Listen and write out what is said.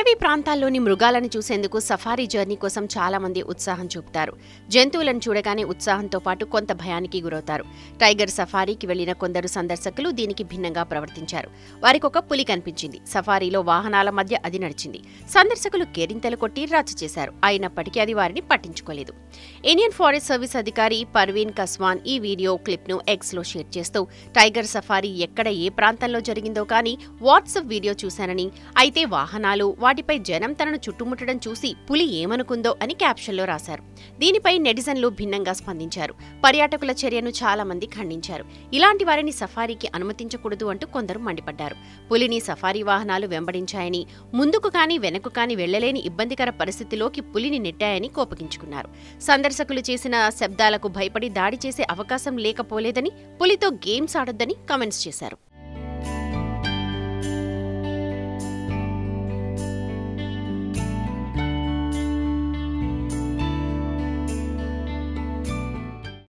అటవీ ప్రాంతాల్లోని మృగాలను చూసేందుకు సఫారీ జర్నీ కోసం చాలా మంది ఉత్సాహం చూపుతారు జంతువులను చూడగానే ఉత్సాహంతో పాటు కొంత భయానికి గురవుతారు టైగర్ సఫారీకి వెళ్లిన కొందరు సందర్శకులు దీనికి భిన్నంగా ప్రవర్తించారు వారికొక పులి కనిపించింది సఫారీలో వాహనాల మధ్య అది నడిచింది సందర్శకులు కేరింతలు కొట్టి రచ్చ చేశారు అయినప్పటికీ అది వారిని పట్టించుకోలేదు ఇండియన్ ఫారెస్ట్ సర్వీస్ అధికారి పర్వీన్ కస్వాన్ ఈ వీడియో క్లిప్ ను ఎక్స్ లో షేర్ చేస్తూ టైగర్ సఫారీ ఎక్కడ ఏ ప్రాంతంలో జరిగిందో కానీ వాట్సాప్ వీడియో చూశానని అయితే వాహనాలు వాటిపై జనం తనను చుట్టుముట్టడం చూసి పులి ఏమనుకుందో అని క్యాప్షన్లో రాశారు దీనిపై నెటిజన్లు భిన్నంగా స్పందించారు పర్యాటకుల చర్యను చాలా మంది ఖండించారు ఇలాంటి వారిని సఫారీకి అనుమతించకూడదు అంటూ కొందరు మండిపడ్డారు పులిని సఫారీ వాహనాలు వెంబడించాయని ముందుకు కానీ వెనక్కు కానీ వెళ్లలేని ఇబ్బందికర పరిస్థితిలోకి పులిని నెట్టాయని కోపగించుకున్నారు సందర్శకులు చేసిన శబ్దాలకు భయపడి దాడి చేసే అవకాశం లేకపోలేదని పులితో గేమ్స్ ఆడొద్దని కామెంట్స్ చేశారు